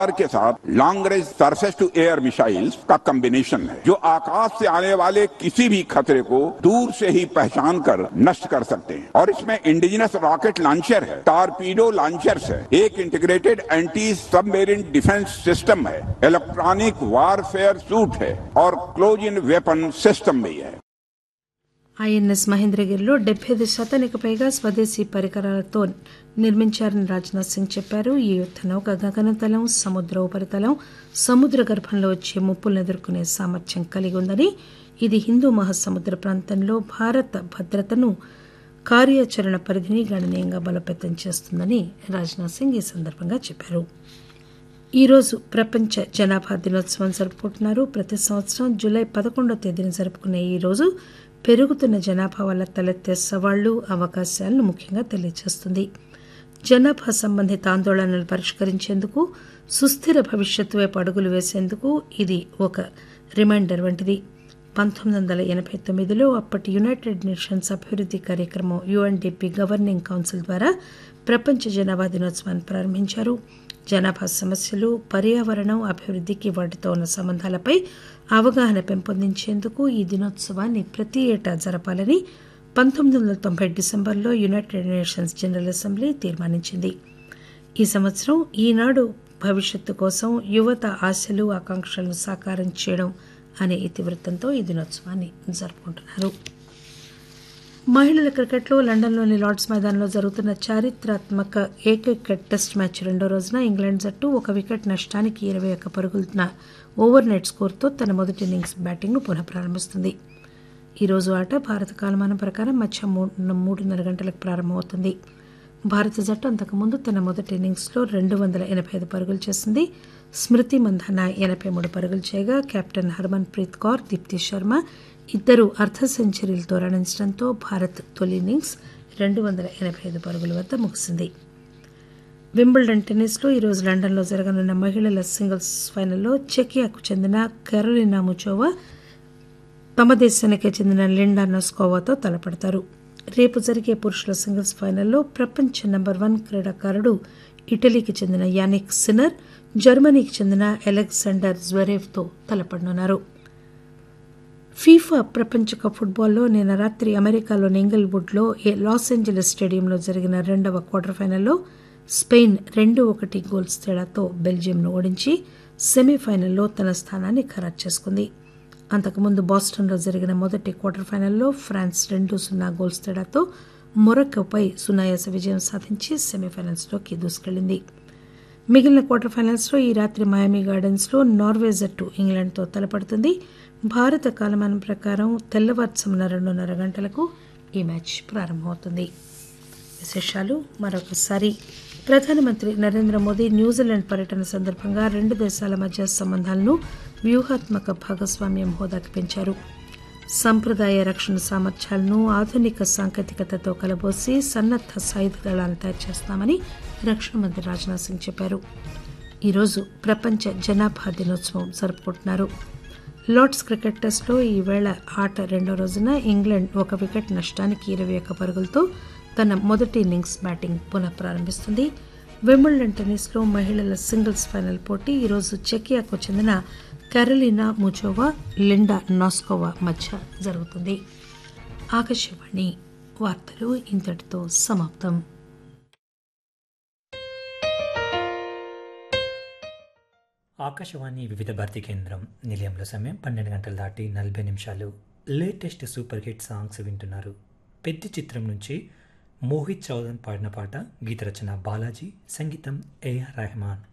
के साथ long range surface to air missiles का कॉम्बिनेशन है जो आकाश से आने वाले किसी भी खतरे को दूर से ही पहचान कर नष्ट कर सकते हैं और इसमें इंडिजिनस रॉकेट लॉन्चर है टारपीडो लॉन्चर्स है एक integrated anti submarine defence system है इलेक्ट्रॉनिक वारफेयर सूट है और क्लोज इन वेपन सिस्टम भी है ఐఎన్ఎస్ మహేంద్రగిరిలో డెబ్బై ఐదు శాతానికి పైగా స్వదేశీ పరికరాలతో నిర్మించారని రాజ్నాథ్ సింగ్ చెప్పారు ఈ యుద్ద నౌక గగనతలం సముద్ర ఉపరితలం సముద్ర గర్భంలో వచ్చే ముప్పులను ఎదుర్కొనే సామర్థ్యం కలిగి ఉందని ఇది హిందూ మహాసముద్ర ప్రాంతంలో భారత భద్రతను కార్యాచరణ పరిధిని గణనీయంగా బలోపేతం చేస్తుందని రాజ్నాథ్ సింగ్ ఈ సందర్భంగా చెప్పారు ఈరోజు ప్రపంచ జనాభా దినోత్సవం జరుపుకుంటున్నారు ప్రతి సంవత్సరం జూలై పదకొండో తేదీన జరుపుకునే ఈ రోజు పెరుగుతున్న జనాభా వల్ల తలెత్తే సవాళ్లు అవకాశాలను ముఖ్యంగా తెలియజేస్తుంది జనాభా సంబంధిత ఆందోళనలు పరిష్కరించేందుకు సుస్థిర భవిష్యత్తు వైపు అడుగులు వేసేందుకు ఇది ఒక రిమైండర్ వంటిది పంతొమ్మిది వందల ఎనభై తొమ్మిదిలో అప్పటి యునైటెడ్ నేషన్స్ అభివృద్ధి కార్యక్రమం యుఎన్డిపి గవర్నింగ్ కౌన్సిల్ ద్వారా ప్రపంచ జనాభా దినోత్సవాన్ని ప్రారంభించారు జనాభా సమస్యలు పర్యావరణం అభివృద్ధికి వాటితో ఉన్న సంబంధాలపై అవగాహన పెంపొందించేందుకు ఈ దినోత్సవాన్ని ప్రతి ఏటా జరపాలని పంతొమ్మిది వందల తొంభై డిసెంబర్లో యునైటెడ్ నేషన్స్ జనరల్ అసెంబ్లీ తీర్మానించింది ఈ సంవత్సరం ఈనాడు భవిష్యత్తు కోసం యువత ఆశలు ఆకాంక్షలను సాకారం చేయడం అనే ఇతివృత్తంతో ఈ దినోత్సవాన్ని జరుపుకుంటున్నారు మహిళల క్రికెట్లో లండన్లోని లార్డ్స్ మైదానంలో జరుగుతున్న చారిత్రాత్మక ఏకైక టెస్ట్ మ్యాచ్ రెండో రోజున ఇంగ్లాండ్ జట్టు ఒక వికెట్ నష్టానికి ఇరవై ఒక్క పరుగుల ఓవర్ నెట్ స్కోర్తో తన మొదటి ఇన్నింగ్స్ బ్యాటింగ్ను పునః ప్రారంభిస్తుంది ఈ రోజు ఆట భారత కాలమానం ప్రకారం మధ్య మూడున్నర గంటలకు ప్రారంభమవుతుంది భారత జట్టు అంతకుముందు తన మొదటి ఇన్నింగ్స్లో రెండు వందల ఎనభై ఐదు పరుగులు చేసింది స్మృతి మంధాన ఎనభై మూడు పరుగులు చేయగా కెప్టెన్ హర్మన్ ప్రీత్ కౌర్ దీప్తి శర్మ ఇద్దరు అర్ధ సెంచరీలతో రాణించడంతో భారత్ తొలి ఇన్నింగ్స్ రెండు వందల ఎనభై ఐదు పరుగుల వద్ద ముగిసింది వింబుల్డన్ టెన్నిస్లో ఈరోజు లండన్లో జరగనున్న మహిళల సింగిల్స్ ఫైనల్లో చెకియాకు చెందిన కెరోలినా ముచోవా తమ దేశానికే చెందిన లిండా నస్కోవాతో తలపడతారు రేపు జరిగే పురుషుల సింగిల్స్ ఫైనల్లో ప్రపంచ నెంబర్ వన్ క్రీడాకారుడు ఇటలీకి చెందిన యానిక్ సిన్నర్ జర్మనీకి చెందిన అలెగ్జాండర్ జ్వరేవ్తో తలపడనున్నారు ఫీఫా ప్రపంచ కప్ ఫుట్బాల్లో నిన్న రాత్రి అమెరికాలోని ఇంగిల్వుడ్లో లాస్ ఏంజలీస్ స్టేడియంలో జరిగిన రెండవ క్వార్టర్ ఫైనల్లో స్పెయిన్ రెండు ఒకటి గోల్స్ తేడాతో బెల్జియంను ఓడించి సెమీఫైనల్లో తన స్థానాన్ని ఖరారు చేసుకుంది అంతకుముందు బాస్టన్లో జరిగిన మొదటి క్వార్టర్ ఫైనల్లో ఫ్రాన్స్ రెండు సున్నా గోల్స్ తేడాతో మొరక్కోపై సునాయాస విజయం సాధించి సెమీఫైనల్స్లోకి దూసుకెళ్లింది మిగిలిన క్వార్టర్ ఫైనల్స్లో ఈ రాత్రి మయామి గార్డెన్స్లో నార్వే జట్టు ఇంగ్లాండ్తో తలపడుతుంది భారత కాలమానం ప్రకారం తెల్లవారుజామున రెండున్నర గంటలకు ఈ మ్యాచ్ ప్రారంభమవుతుంది విశేషాలు మరొకసారి ప్రధానమంత్రి నరేంద్ర మోదీ న్యూజిలాండ్ పర్యటన సందర్భంగా రెండు దేశాల మధ్య సంబంధాలను వ్యూహాత్మక భాగస్వామ్యం హోదాకి పెంచారు సంప్రదాయ రక్షణ సామర్థ్యాలను ఆధునిక సాంకేతికతతో కలబోసి సన్నద్ధ సాయుధ దళాలను తయారు చేస్తామని రక్షణ మంత్రి రాజ్నాథ్ సింగ్ చెప్పారు ఈరోజు ప్రపంచ జనాభా దినోత్సవం జరుపుకుంటున్నారు లార్డ్స్ క్రికెట్ టెస్ట్లో ఈవేళ ఆట రెండో రోజున ఇంగ్లాండ్ ఒక వికెట్ నష్టానికి ఇరవై ఒక్క పరుగులతో తన మొదటి ఇన్నింగ్స్ బ్యాటింగ్ పునః ప్రారంభిస్తుంది వింబుల్డన్ టెన్నిస్లో మహిళల సింగిల్స్ ఫైనల్ పోటీ ఈరోజు చెకియాకు చెందిన కెరలినా ముచోవా లిండా నాస్కోవా మధ్య జరుగుతుంది ఆకాశవాణి వార్తలు ఇంతటితో సమాప్తం ఆకాశవాణి వివిధ భారతి కేంద్రం నిలయంలో సమయం పన్నెండు గంటలు దాటి నలభై నిమిషాలు లేటెస్ట్ సూపర్ హిట్ సాంగ్స్ వింటున్నారు పెద్ద చిత్రం నుంచి మోహిత్ చౌదన్ పాడిన పాట గీత రచన బాలాజీ సంగీతం ఏఆర్ రెహమాన్